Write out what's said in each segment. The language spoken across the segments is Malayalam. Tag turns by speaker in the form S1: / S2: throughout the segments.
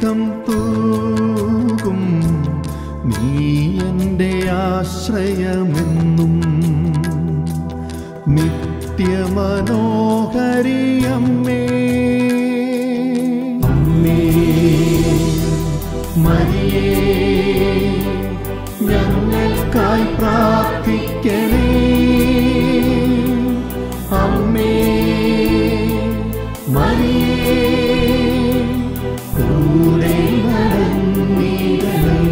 S1: സ്നേഹം തൂകും നീ എൻ്റെ ആശ്രയമെന്നും നിത്യമനോഹരിയമ്മേ അമ്മേ മരിയേ ഞങ്ങൾക്കായി പ്രാർത്ഥിക്കണേ അമ്മേ മരിയേ കൂടെ നടന്നിടണേ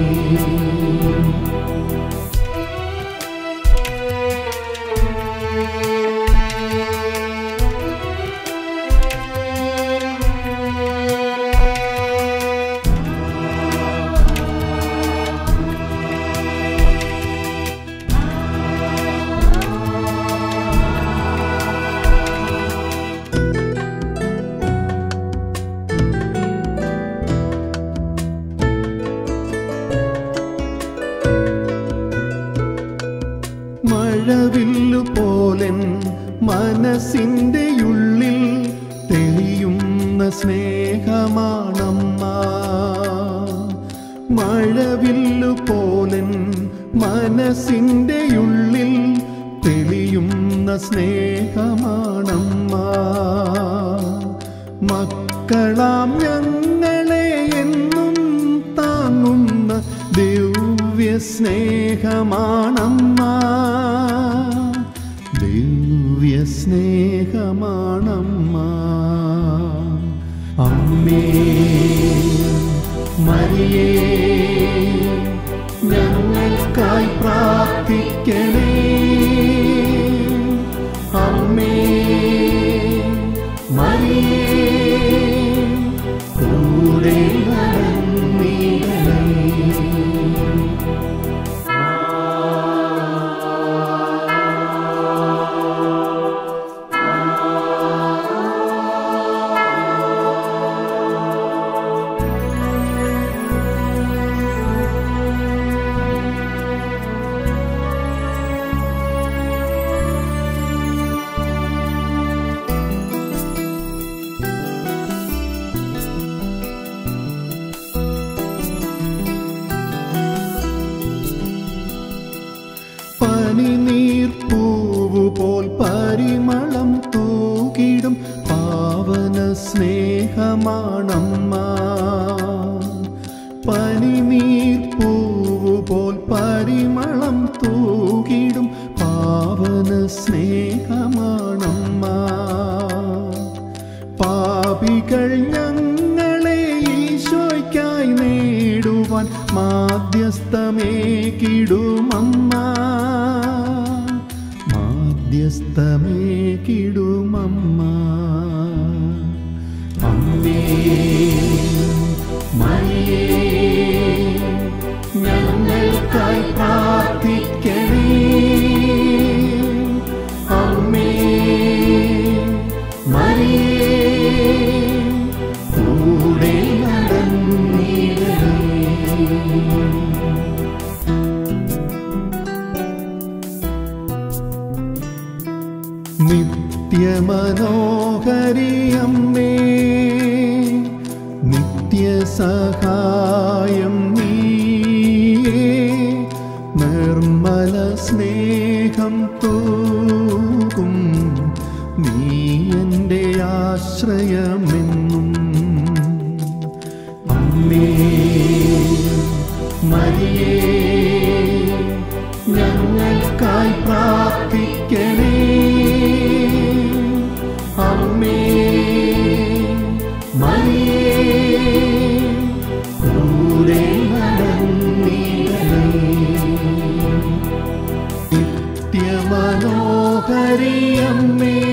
S1: മഴവില്ലു പോലൻ മനസ്സിൻ്റെ ഉള്ളിൽ തെളിയുന്ന സ്നേഹമാണമ്മ മഴവില്ലു പോലൻ മനസ്സിൻ്റെ ഉള്ളിൽ തെളിയുന്ന സ്നേഹമാണമ്മ മക്കളാം ഞങ്ങളെ എന്നും താങ്ങുന്ന ദിവ്യ സ്നേഹമാണമ്മ ദിവ്യ സ്നേഹമാണമ്മ അമ്മേ മരിയേ ഞങ്ങൾക്കായി പ്രാർത്ഥിക്കണേ അമ്മേ മരിയേ കൂടെ നടന്നിടണേ പനിനീർപ്പൂവു പോൽ പരിമളം തൂകിടും പാവന സ്നേഹമാണമ്മ പനിനീർപ്പൂവു പോൽ പരിമളം തൂകിടും പാവന സ്നേഹമാണമ്മ പാപികൾ ഞങ്ങളെ ഈശോയ്ക്കായി നേടുവാൻ മാധ്യസ്ഥമേ കിടുമമ്മ മാധ്യസ്ഥമേ കിടുമമ്മ അമ്മേ മരിയേ ഞങ്ങൾക്കായി പ്രാർത്ഥിക്കണേ അമ്മേ മരിയേ കൂടെ നടന്നിടണേ നിത്യമനോഹരിയമ്മേ നിത്യസഹായം നീയേ നിർമ്മല സ്നേഹം തൂകും നീ എൻ്റെ ആശ്രയമെന്നും അമ്മേ മരിയേ ഞങ്ങൾക്കായി പ്രാർത്ഥിക്കണേ അമ്മേ മരിയേ കൂടെ നടന്നിടണേ നിത്യമനോഹരിയമ്മേ